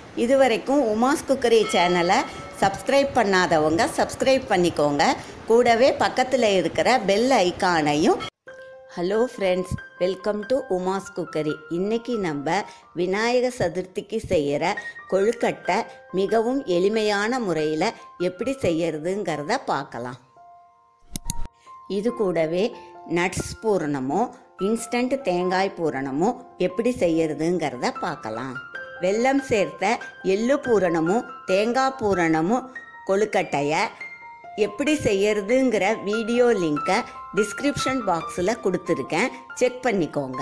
இதுவரைக்கும் உமாஸ் குக்கரி சேனலை சப்ஸ்கிரைப் பண்ணாதவங்க சப்ஸ்கிரைப் பண்ணிக்கோங்க கூடவே பக்கத்தில் இருக்கிற பெல் ஐக்கானையும் hello friends welcome to Uma's cookery இன்னைக்கு நம்ம விநாயக சதுர்த்திக்கு செய்கிற கொழுக்கட்டை மிகவும் எளிமையான முறையில் எப்படி செய்யறதுங்கிறத பார்க்கலாம் இது கூடவே நட்ஸ் பூரணமோ இன்ஸ்டன்ட் தேங்காய் பூரணமோ எப்படி செய்யறதுங்கிறத பார்க்கலாம் வெல்லம் சேர்த்த எள்ளு பூரணமும் தேங்காய் பூரணமும் கொழுக்கட்டையை எப்படி செய்யறதுங்கிற வீடியோ லிங்கை டிஸ்கிரிப்ஷன் பாக்ஸில் கொடுத்துருக்கேன் செக் பண்ணிக்கோங்க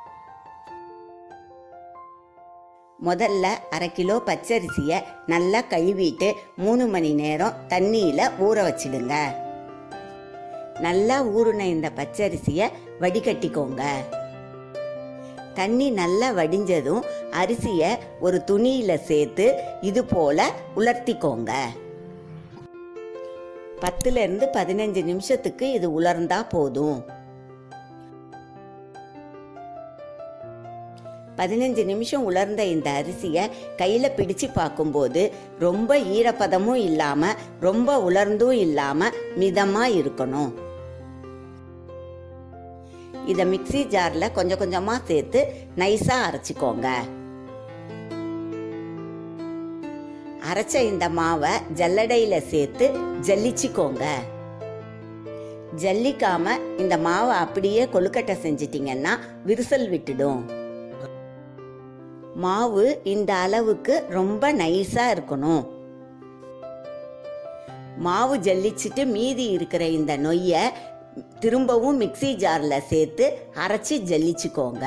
முதல்ல அரை கிலோ பச்சரிசியை நல்லா கழுவிட்டு மூணு மணி நேரம் தண்ணியில் ஊற வச்சிடுங்க நல்லா ஊறின இந்த பச்சரிசியை வடிகட்டிக்கோங்க தண்ணி நல்லா வடிஞ்சதும் அரிசியை ஒரு துணியில் சேர்த்து இது போல உலர்த்திக்கோங்க பத்துலேருந்து பதினஞ்சு நிமிஷத்துக்கு இது உலர்ந்தா போதும் பதினஞ்சு நிமிஷம் உலர்ந்த இந்த அரிசியை கையில் பிடிச்சு பார்க்கும்போது ரொம்ப ஈரப்பதமும் இல்லாமல் ரொம்ப உலர்ந்தும் இல்லாமல் மிதமாக இருக்கணும் இதை மிக்ஸி ஜாரில் கொஞ்சம் கொஞ்சமாக சேர்த்து நைஸாக அரைச்சிக்கோங்க அரைச்ச இந்த மாவை ஜல்லடையில் சேர்த்து ஜல்லிச்சிக்கோங்க ஜல்லிக்காம இந்த மாவை அப்படியே கொழுக்கட்டை செஞ்சிட்டிங்கன்னா விரிசல் விட்டுடும் மாவு இந்த அளவுக்கு ரொம்ப நைஸாக இருக்கணும் மாவு ஜல்லிச்சிட்டு மீதி இருக்கிற இந்த நொய்யை திரும்பவும் மிக்ஸி ஜாரில் சேர்த்து அரைச்சி ஜல்லிச்சுக்கோங்க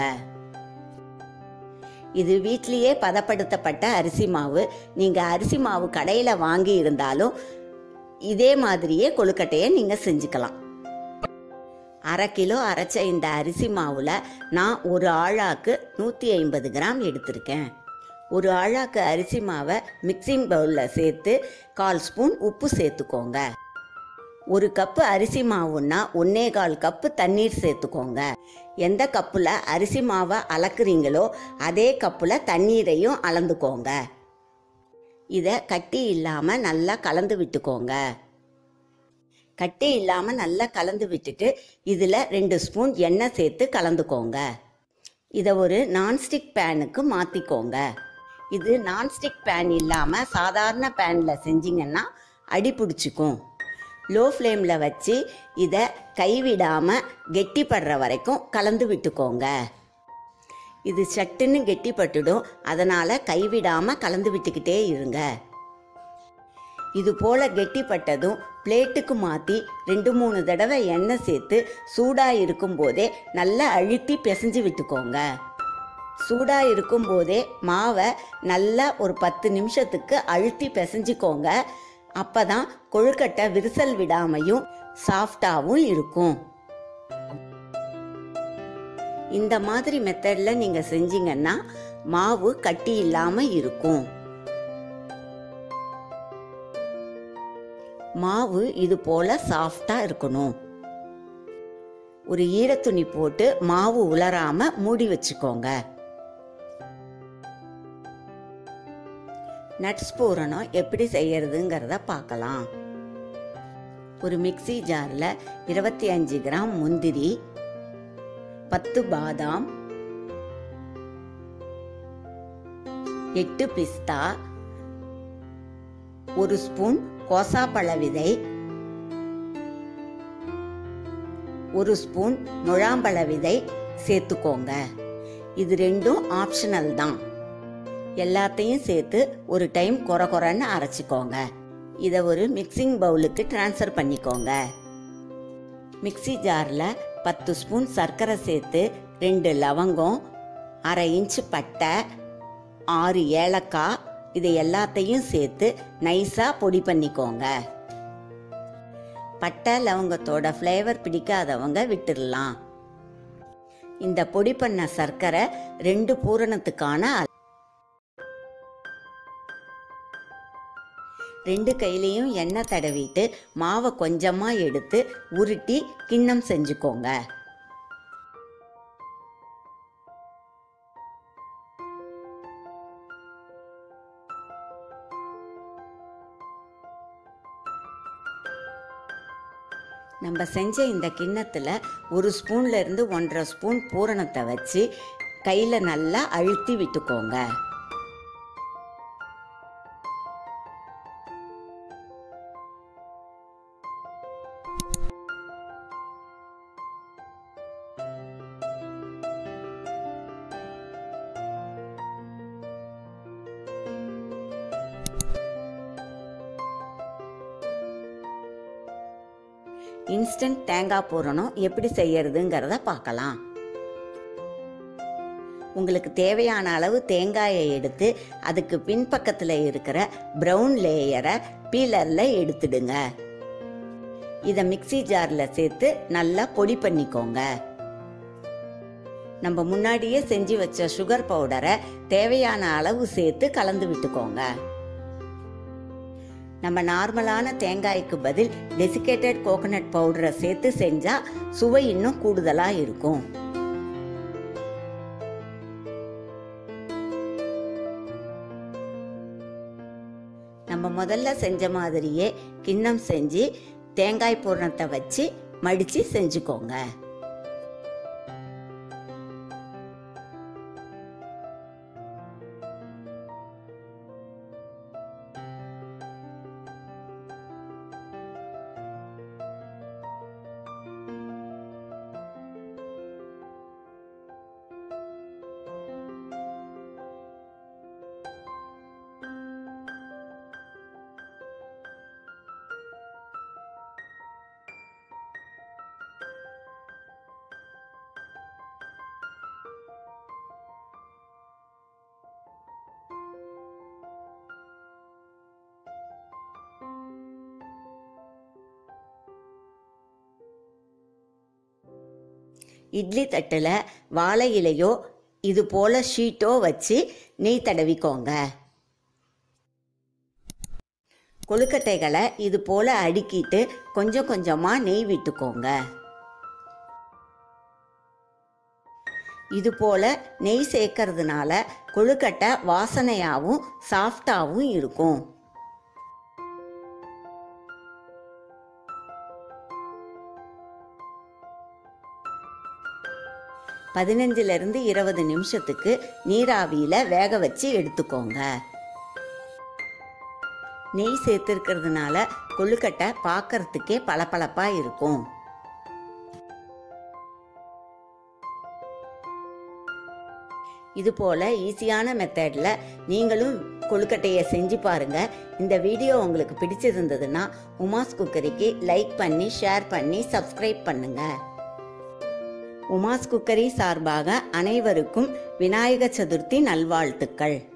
இது வீட்லேயே பதப்படுத்தப்பட்ட அரிசி மாவு நீங்கள் அரிசி மாவு கடையில் வாங்கி இருந்தாலும் இதே மாதிரியே கொழுக்கட்டையை நீங்கள் செஞ்சுக்கலாம் அரை கிலோ அரைச்ச இந்த அரிசி மாவில் நான் ஒரு ஆழாக்கு நூற்றி ஐம்பது கிராம் எடுத்திருக்கேன் ஒரு ஆழாக்கு அரிசி மாவை மிக்சிங் பவுலில் சேர்த்து கால் ஸ்பூன் உப்பு சேர்த்துக்கோங்க ஒரு கப்பு அரிசி மாவுன்னா ஒன்னே கால் கப்பு தண்ணீர் சேர்த்துக்கோங்க எந்த கப்பில் அரிசி மாவை அளக்குறீங்களோ அதே கப்பில் தண்ணீரையும் அளந்துக்கோங்க இதை கட்டி இல்லாமல் நல்லா கலந்து விட்டுக்கோங்க கட்டி இல்லாமல் நல்லா கலந்து விட்டுட்டு இதில் ரெண்டு ஸ்பூன் எண்ணெய் சேர்த்து கலந்துக்கோங்க இதை ஒரு நான்ஸ்டிக் பேனுக்கு மாற்றிக்கோங்க இது நான்ஸ்டிக் பேன் இல்லாமல் சாதாரண பேனில் செஞ்சிங்கன்னா அடி பிடிச்சிக்கும் லோ ஃப்ளேமில் வச்சு இதை கைவிடாமல் கெட்டிப்படுற வரைக்கும் கலந்து விட்டுக்கோங்க இது சட்டுன்னு கெட்டிப்பட்டுடும் அதனால் கைவிடாமல் கலந்து விட்டுக்கிட்டே இருங்க இது போல் கெட்டிப்பட்டதும் பிளேட்டுக்கு மாற்றி ரெண்டு மூணு தடவை எண்ணெய் சேர்த்து சூடாக இருக்கும்போதே நல்லா அழுத்தி பிசைஞ்சு விட்டுக்கோங்க சூடாக இருக்கும்போதே மாவை நல்லா ஒரு பத்து நிமிஷத்துக்கு அழுத்தி பிசைஞ்சிக்கோங்க அப்போ தான் கொழுக்கட்டை விரிசல் விடாமையும் சாஃப்டாகவும் இருக்கும் இந்த மாதிரி மெத்தடில் நீங்கள் செஞ்சீங்கன்னா மாவு கட்டி இல்லாமல் இருக்கும் மாவு இது போல சாஃப்டா இருக்கணும் ஒரு ஈரத்துணி போட்டு மாவு உலராம மூடி வச்சுக்கோங்க நட்ஸ் பூரணம் எப்படி செய்யறதுங்கிறத பார்க்கலாம் ஒரு மிக்ஸி ஜாரில் இருபத்தி அஞ்சு கிராம் முந்திரி பத்து பாதாம் எட்டு பிஸ்தா ஒரு ஸ்பூன் கோசாப்பழ விதை ஒரு ஸ்பூன் முழாம்பழ விதை சேர்த்துக்கோங்க இது ரெண்டும் ஆப்ஷனல் தான் எல்லாத்தையும் சேர்த்து ஒரு டைம் கொர கொரன்னு அரைச்சிக்கோங்க இதை ஒரு மிக்சிங் பவுலுக்கு ட்ரான்ஸ்ஃபர் பண்ணிக்கோங்க மிக்ஸி ஜாரில் பத்து ஸ்பூன் சர்க்கரை சேர்த்து ரெண்டு லவங்கம் அரை இன்ச்சு பட்டை ஆறு ஏலக்காய் இது எல்லாத்தையும் சேர்த்து நைஸாக பொடி பண்ணிக்கோங்க பட்டை லவங்கத்தோட ஃப்ளேவர் பிடிக்காதவங்க விட்டுடலாம் இந்த பொடி பண்ண சர்க்கரை ரெண்டு பூரணத்துக்கான அள- ரெண்டு கையிலையும் எண்ணெய் தடவிட்டு மாவை கொஞ்சமாக எடுத்து உருட்டி கிண்ணம் செஞ்சுக்கோங்க நம்ம செஞ்ச இந்த கிண்ணத்தில் ஒரு ஸ்பூன்ல இருந்து ஒன்றரை ஸ்பூன் பூரணத்தை வச்சு கையில் நல்லா அழுத்தி விட்டுக்கோங்க இன்ஸ்டன்ட் தேங்காய் பூரணம் எப்படி செய்யறதுங்கிறத பார்க்கலாம் உங்களுக்கு தேவையான அளவு தேங்காயை எடுத்து அதுக்கு பின்பக்கத்தில் இருக்கிற ப்ரௌன் லேயரை பீலரில் எடுத்துடுங்க இதை மிக்ஸி ஜாரில் சேர்த்து நல்லா பொடி பண்ணிக்கோங்க நம்ம முன்னாடியே செஞ்சு வச்ச சுகர் பவுடரை தேவையான அளவு சேர்த்து கலந்து விட்டுக்கோங்க நம்ம நார்மலான தேங்காய்க்கு பதில் டெசிகேட்டட் கோகனட் பவுடரை சேர்த்து செஞ்சா சுவை இன்னும் கூடுதலா இருக்கும் நம்ம முதல்ல செஞ்ச மாதிரியே கிண்ணம் செஞ்சு தேங்காய் பூரணத்தை வச்சு மடிச்சு செஞ்சுக்கோங்க இட்லி தட்டில் வாழை இலையோ இது போல ஷீட்டோ வச்சு நெய் தடவிக்கோங்க கொழுக்கட்டைகளை இது போல அடுக்கிட்டு கொஞ்சம் கொஞ்சமாக நெய் விட்டுக்கோங்க இது போல நெய் சேர்க்கறதுனால கொழுக்கட்டை வாசனையாகவும் சாஃப்டாகவும் இருக்கும் பதினஞ்சுலேருந்து இருபது நிமிஷத்துக்கு நீராவியில் வேக வச்சு எடுத்துக்கோங்க நெய் சேர்த்துருக்கிறதுனால கொழுக்கட்டை பார்க்கறதுக்கே பளபளப்பாக இருக்கும் இது போல் ஈஸியான மெத்தடில் நீங்களும் கொழுக்கட்டையை செஞ்சு பாருங்க இந்த வீடியோ உங்களுக்கு பிடிச்சிருந்ததுன்னா உமாஸ் குக்கரிக்கு லைக் பண்ணி ஷேர் பண்ணி சப்ஸ்கிரைப் பண்ணுங்க உமாஸ் குக்கரி சார்பாக அனைவருக்கும் விநாயக சதுர்த்தி நல்வாழ்த்துக்கள்